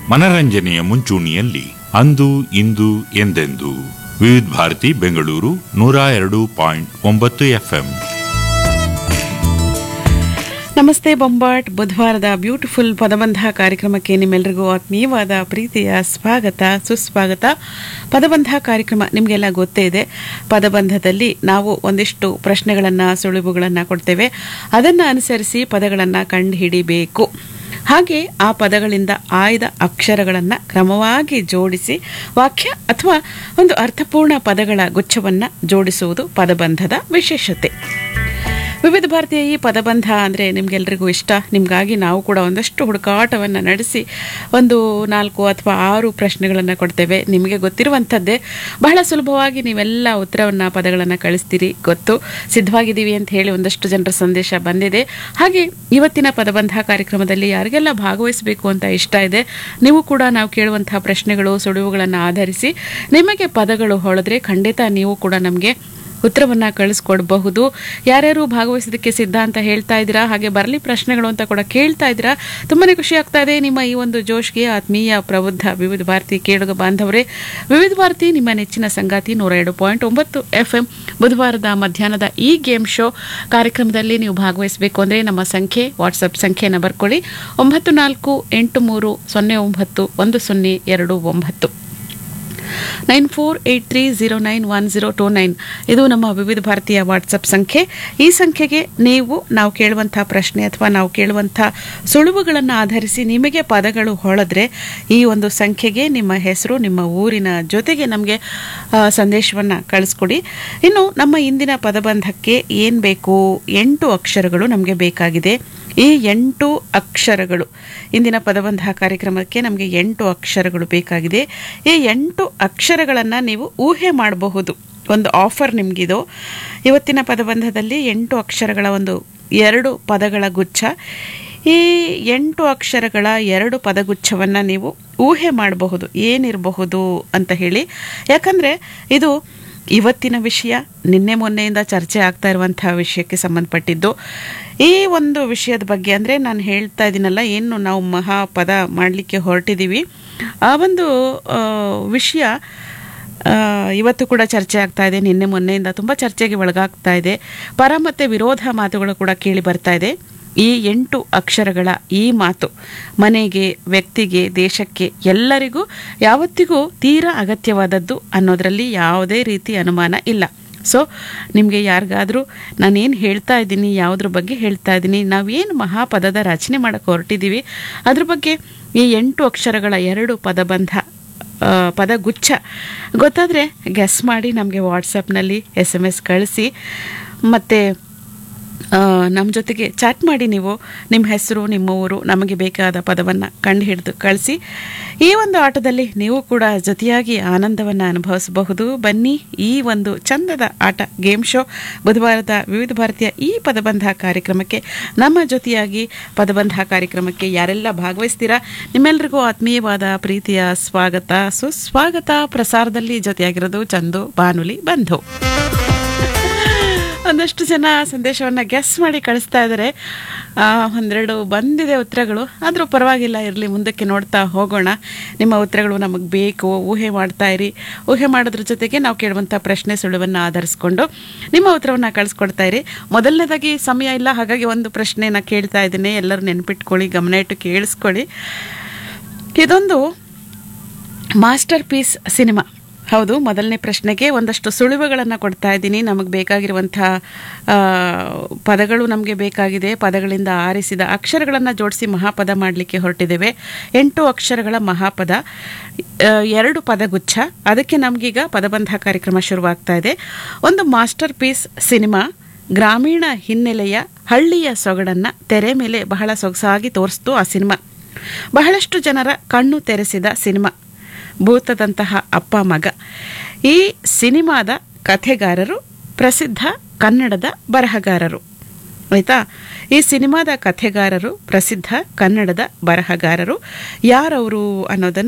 ಮನರಂಜನೆಯ ಮುಂಚೂಣಿಯಲ್ಲಿ ಅಂದು ಇಂದು ಎಂದೆಂದು ವಿವಿಧ ಭಾರತಿ ಬೆಂಗಳೂರು ನೂರ ಎರಡು ಪಾಯಿಂಟ್ ಒಂಬತ್ತು ಎಫ್ಎಂ ನಮಸ್ತೆ ಬೊಂಬಾಟ್ ಬುಧವಾರದ ಬ್ಯೂಟಿಫುಲ್ ಪದಬಂಧ ಕಾರ್ಯಕ್ರಮಕ್ಕೆ ನಿಮ್ಮೆಲ್ಲರಿಗೂ ಆತ್ಮೀಯವಾದ ಪ್ರೀತಿಯ ಸ್ವಾಗತ ಸುಸ್ವಾಗತ ಪದಬಂಧ ಕಾರ್ಯಕ್ರಮ ನಿಮಗೆಲ್ಲ ಗೊತ್ತೇ ಇದೆ ಪದಬಂಧದಲ್ಲಿ ನಾವು ಒಂದಿಷ್ಟು ಪ್ರಶ್ನೆಗಳನ್ನು ಸುಳಿವುಗಳನ್ನು ಕೊಡ್ತೇವೆ ಅದನ್ನು ಅನುಸರಿಸಿ ಪದಗಳನ್ನು ಕಂಡುಹಿಡಿಬೇಕು ಹಾಗೆ ಆ ಪದಗಳಿಂದ ಆಯ್ದ ಅಕ್ಷರಗಳನ್ನು ಕ್ರಮವಾಗಿ ಜೋಡಿಸಿ ವಾಕ್ಯ ಅಥವಾ ಒಂದು ಅರ್ಥಪೂರ್ಣ ಪದಗಳ ಗುಚ್ಛವನ್ನು ಜೋಡಿಸುವುದು ಪದಬಂಧದ ವಿಶೇಷತೆ ವಿವಿಧ ಭಾರತೀಯ ಈ ಪದಬಂಧ ಅಂದರೆ ನಿಮಗೆಲ್ರಿಗೂ ಇಷ್ಟ ನಿಮಗಾಗಿ ನಾವು ಕೂಡ ಒಂದಷ್ಟು ಹುಡುಕಾಟವನ್ನು ನಡೆಸಿ ಒಂದು ನಾಲ್ಕು ಅಥವಾ ಆರು ಪ್ರಶ್ನೆಗಳನ್ನು ಕೊಡ್ತೇವೆ ನಿಮಗೆ ಗೊತ್ತಿರುವಂಥದ್ದೇ ಬಹಳ ಸುಲಭವಾಗಿ ನೀವೆಲ್ಲ ಉತ್ತರವನ್ನು ಪದಗಳನ್ನು ಕಳಿಸ್ತೀರಿ ಗೊತ್ತು ಸಿದ್ಧವಾಗಿದ್ದೀವಿ ಅಂತ ಹೇಳಿ ಒಂದಷ್ಟು ಜನರ ಸಂದೇಶ ಬಂದಿದೆ ಹಾಗೆ ಇವತ್ತಿನ ಪದಬಂಧ ಕಾರ್ಯಕ್ರಮದಲ್ಲಿ ಯಾರಿಗೆಲ್ಲ ಭಾಗವಹಿಸಬೇಕು ಅಂತ ಇಷ್ಟ ಇದೆ ನೀವು ಕೂಡ ನಾವು ಕೇಳುವಂತಹ ಪ್ರಶ್ನೆಗಳು ಸುಳಿವುಗಳನ್ನು ಆಧರಿಸಿ ನಿಮಗೆ ಪದಗಳು ಹೊಳೆದ್ರೆ ಖಂಡಿತ ನೀವು ಕೂಡ ನಮಗೆ ಉತ್ತರವನ್ನ ಕಳಿಸ್ಕೊಡ್ಬಹುದು ಯಾರ್ಯಾರು ಭಾಗವಹಿಸೋದಕ್ಕೆ ಸಿದ್ಧ ಅಂತ ಹೇಳ್ತಾ ಇದ್ದೀರಾ ಹಾಗೆ ಬರಲಿ ಪ್ರಶ್ನೆಗಳು ಅಂತ ಕೂಡ ಕೇಳ್ತಾ ಇದ್ದೀರಾ ತುಂಬಾನೇ ಖುಷಿ ಆಗ್ತಾ ಇದೆ ನಿಮ್ಮ ಈ ಒಂದು ಜೋಶ್ಗೆ ಆತ್ಮೀಯ ಪ್ರಬುದ್ಧ ವಿವಿಧ ಭಾರತಿ ಕೇಳುಗ ಬಾಂಧವರೇ ವಿವಿಧ ಭಾರತಿ ನಿಮ್ಮ ನೆಚ್ಚಿನ ಸಂಗಾತಿ ನೂರ ಎರಡು ಪಾಯಿಂಟ್ ಒಂಬತ್ತು ಎಫ್ ಎಂ ಬುಧವಾರದ ಮಧ್ಯಾಹ್ನದ ಈ ಗೇಮ್ ಶೋ ಕಾರ್ಯಕ್ರಮದಲ್ಲಿ ನೀವು ಭಾಗವಹಿಸಬೇಕು ಅಂದರೆ ನಮ್ಮ ಸಂಖ್ಯೆ ವಾಟ್ಸಪ್ ಸಂಖ್ಯೆಯನ್ನು ಬರ್ಕೊಳ್ಳಿ ಒಂಬತ್ತು ನಾಲ್ಕು ಎಂಟು ಮೂರು ಸೊನ್ನೆ ಒಂಬತ್ತು ಒಂದು ಸೊನ್ನೆ ಎರಡು ಒಂಬತ್ತು nine four eight three zero nine one zero two nine ಇದು ನಮ್ಮ ವಿವಿಧ ಭಾರತೀಯ ವಾಟ್ಸಪ್ ಸಂಖ್ಯೆ ಈ ಸಂಖ್ಯೆಗೆ ನೀವು ನಾವು ಕೇಳುವಂಥ ಪ್ರಶ್ನೆ ಅಥವಾ ನಾವು ಕೇಳುವಂಥ ಸುಳುವುಗಳನ್ನು ಆಧರಿಸಿ ನಿಮಗೆ ಪದಗಳು ಹೊಳೆದ್ರೆ ಈ ಒಂದು ಸಂಖ್ಯೆಗೆ ನಿಮ್ಮ ಹೆಸರು ನಿಮ್ಮ ಊರಿನ ಜೊತೆಗೆ ನಮಗೆ ಸಂದೇಶವನ್ನು ಕಳಿಸ್ಕೊಡಿ ಇನ್ನು ನಮ್ಮ ಇಂದಿನ ಪದಬಂಧಕ್ಕೆ ಏನು ಬೇಕು ಎಂಟು ಅಕ್ಷರಗಳು ನಮಗೆ ಬೇಕಾಗಿದೆ ಈ ಎಂಟು ಅಕ್ಷರಗಳು ಇಂದಿನ ಪದಬಂಧ ಕಾರ್ಯಕ್ರಮಕ್ಕೆ ನಮಗೆ ಎಂಟು ಅಕ್ಷರಗಳು ಬೇಕಾಗಿದೆ ಈ ಎಂಟು ಅಕ್ಷರಗಳನ್ನು ನೀವು ಊಹೆ ಮಾಡಬಹುದು ಒಂದು ಆಫರ್ ನಿಮಗಿದು ಇವತ್ತಿನ ಪದಬಂಧದಲ್ಲಿ ಎಂಟು ಅಕ್ಷರಗಳ ಒಂದು ಎರಡು ಪದಗಳ ಗುಚ್ಛ ಈ ಎಂಟು ಅಕ್ಷರಗಳ ಎರಡು ಪದಗುಚ್ಛವನ್ನು ನೀವು ಊಹೆ ಮಾಡಬಹುದು ಏನಿರಬಹುದು ಅಂತ ಹೇಳಿ ಯಾಕಂದರೆ ಇದು ಇವತ್ತಿನ ವಿಷಯ ನಿನ್ನೆ ಮೊನ್ನೆಯಿಂದ ಚರ್ಚೆ ಆಗ್ತಾ ಇರುವಂತಹ ವಿಷಯಕ್ಕೆ ಸಂಬಂಧಪಟ್ಟಿದ್ದು ಈ ಒಂದು ವಿಷಯದ ಬಗ್ಗೆ ಅಂದರೆ ನಾನು ಹೇಳ್ತಾ ಇದ್ದೀನಲ್ಲ ಏನು ನಾವು ಮಹಾಪದ ಮಾಡಲಿಕ್ಕೆ ಹೊರಟಿದ್ದೀವಿ ಆ ಒಂದು ಆ, ವಿಷಯ ಆ, ಇವತ್ತು ಕೂಡ ಚರ್ಚೆ ಆಗ್ತಾ ಇದೆ ನಿನ್ನೆ ಮೊನ್ನೆಯಿಂದ ತುಂಬ ಚರ್ಚೆಗೆ ಒಳಗಾಗ್ತಾ ಇದೆ ಪರ ಮತ್ತು ವಿರೋಧ ಮಾತುಗಳು ಕೂಡ ಕೇಳಿ ಬರ್ತಾ ಇದೆ ಈ ಎಂಟು ಅಕ್ಷರಗಳ ಈ ಮಾತು ಮನೆಗೆ ವ್ಯಕ್ತಿಗೆ ದೇಶಕ್ಕೆ ಎಲ್ಲರಿಗೂ ಯಾವತ್ತಿಗೂ ತೀರಾ ಅಗತ್ಯವಾದದ್ದು ಅನ್ನೋದರಲ್ಲಿ ಯಾವುದೇ ರೀತಿ ಅನುಮಾನ ಇಲ್ಲ ಸೊ ನಿಮಗೆ ಯಾರಿಗಾದರೂ ನಾನೇನು ಹೇಳ್ತಾ ಇದ್ದೀನಿ ಯಾವುದ್ರ ಬಗ್ಗೆ ಹೇಳ್ತಾ ಇದ್ದೀನಿ ನಾವೇನು ಮಹಾಪದದ ರಚನೆ ಮಾಡೋಕ್ಕೆ ಹೊರಟಿದ್ದೀವಿ ಅದ್ರ ಬಗ್ಗೆ ಈ ಎಂಟು ಅಕ್ಷರಗಳ ಎರಡು ಪದಬಂಧ ಆ, ಪದಗುಚ್ಛ ಗೊತ್ತಾದರೆ ಗೆಸ್ ಮಾಡಿ ನಮಗೆ ವಾಟ್ಸಪ್ನಲ್ಲಿ ಎಸ್ ಎಮ್ ಎಸ್ ಕಳಿಸಿ ಮತ್ತು ನಮ್ಮ ಜೊತೆಗೆ ಚಾಟ್ ಮಾಡಿ ನೀವು ನಿಮ್ಮ ಹೆಸರು ನಿಮ್ಮ ಊರು ನಮಗೆ ಬೇಕಾದ ಪದವನ್ನು ಕಂಡು ಹಿಡಿದು ಕಳಿಸಿ ಈ ಒಂದು ಆಟದಲ್ಲಿ ನೀವು ಕೂಡ ಜೊತೆಯಾಗಿ ಆನಂದವನ್ನು ಅನುಭವಿಸಬಹುದು ಬನ್ನಿ ಈ ಒಂದು ಚಂದದ ಆಟ ಗೇಮ್ ಶೋ ಬುಧವಾರದ ವಿವಿಧ ಭಾರತೀಯ ಈ ಪದಬಂಧ ಕಾರ್ಯಕ್ರಮಕ್ಕೆ ನಮ್ಮ ಜೊತೆಯಾಗಿ ಪದಬಂಧ ಕಾರ್ಯಕ್ರಮಕ್ಕೆ ಯಾರೆಲ್ಲ ಭಾಗವಹಿಸ್ತೀರಾ ನಿಮ್ಮೆಲ್ಲರಿಗೂ ಆತ್ಮೀಯವಾದ ಪ್ರೀತಿಯ ಸ್ವಾಗತ ಸುಸ್ವಾಗತ ಪ್ರಸಾರದಲ್ಲಿ ಜೊತೆಯಾಗಿರೋದು ಚಂದು ಬಾನುಲಿ ಬಂಧು ಒಂದಷ್ಟು ಜನ ಸಂದೇಶವನ್ನು ಗೆಸ್ ಮಾಡಿ ಕಳಿಸ್ತಾ ಇದ್ದಾರೆ ಆ, ಒಂದೆರಡು ಬಂದಿದೆ ಉತ್ತರಗಳು ಆದರೂ ಪರವಾಗಿಲ್ಲ ಇರಲಿ ಮುಂದಕ್ಕೆ ನೋಡ್ತಾ ಹೋಗೋಣ ನಿಮ್ಮ ಉತ್ತರಗಳು ನಮಗೆ ಬೇಕು ಊಹೆ ಮಾಡ್ತಾ ಇರಿ ಊಹೆ ಮಾಡೋದ್ರ ಜೊತೆಗೆ ನಾವು ಕೇಳುವಂಥ ಪ್ರಶ್ನೆ ಸುಳುವನ್ನು ಆಧರಿಸ್ಕೊಂಡು ನಿಮ್ಮ ಉತ್ತರವನ್ನು ಕಳಿಸ್ಕೊಡ್ತಾ ಇರಿ ಮೊದಲನೇದಾಗಿ ಸಮಯ ಇಲ್ಲ ಹಾಗಾಗಿ ಒಂದು ಪ್ರಶ್ನೆನ ಕೇಳ್ತಾ ಇದ್ದೀನಿ ಎಲ್ಲರೂ ನೆನ್ಪಿಟ್ಕೊಳ್ಳಿ ಗಮನ ಇಟ್ಟು ಕೇಳಿಸ್ಕೊಳ್ಳಿ ಇದೊಂದು ಮಾಸ್ಟರ್ ಪೀಸ್ ಸಿನಿಮಾ ಹೌದು ಮೊದಲನೇ ಪ್ರಶ್ನೆಗೆ ಒಂದಷ್ಟು ಸುಳಿವುಗಳನ್ನು ಕೊಡ್ತಾ ಇದ್ದೀನಿ ನಮಗೆ ಬೇಕಾಗಿರುವಂಥ ಆ, ಪದಗಳು ನಮಗೆ ಬೇಕಾಗಿದೆ ಪದಗಳಿಂದ ಆರಿಸಿದ ಅಕ್ಷರಗಳನ್ನು ಜೋಡಿಸಿ ಮಹಾಪದ ಮಾಡಲಿಕ್ಕೆ ಹೊರಟಿದ್ದೇವೆ ಎಂಟು ಅಕ್ಷರಗಳ ಮಹಾಪದ ಆ, ಎರಡು ಪದಗುಚ್ಛ ಅದಕ್ಕೆ ನಮಗೀಗ ಪದಬಂಧ ಕಾರ್ಯಕ್ರಮ ಶುರುವಾಗ್ತಾ ಇದೆ ಒಂದು ಮಾಸ್ಟರ್ ಪೀಸ್ ಸಿನಿಮಾ ಗ್ರಾಮೀಣ ಹಿನ್ನೆಲೆಯ ಹಳ್ಳಿಯ ಸೊಗಡನ್ನು ತೆರೆ ಮೇಲೆ ಬಹಳ ಸೊಗಸಾಗಿ ತೋರಿಸ್ತು ಆ ಸಿನಿಮಾ ಬಹಳಷ್ಟು ಜನರ ಕಣ್ಣು ತೆರೆಸಿದ ಸಿನಿಮಾ ಭೂತದಂತಹ ಅಪ್ಪ ಮಗ ಈ ಸಿನಿಮಾದ ಕಥೆಗಾರರು ಪ್ರಸಿದ್ಧ ಕನ್ನಡದ ಬರಹಗಾರರು ಆಯ್ತಾ ಈ ಸಿನಿಮಾದ ಕಥೆಗಾರರು ಪ್ರಸಿದ್ಧ ಕನ್ನಡದ ಬರಹಗಾರರು ಯಾರವರು ಅನ್ನೋದನ್ನು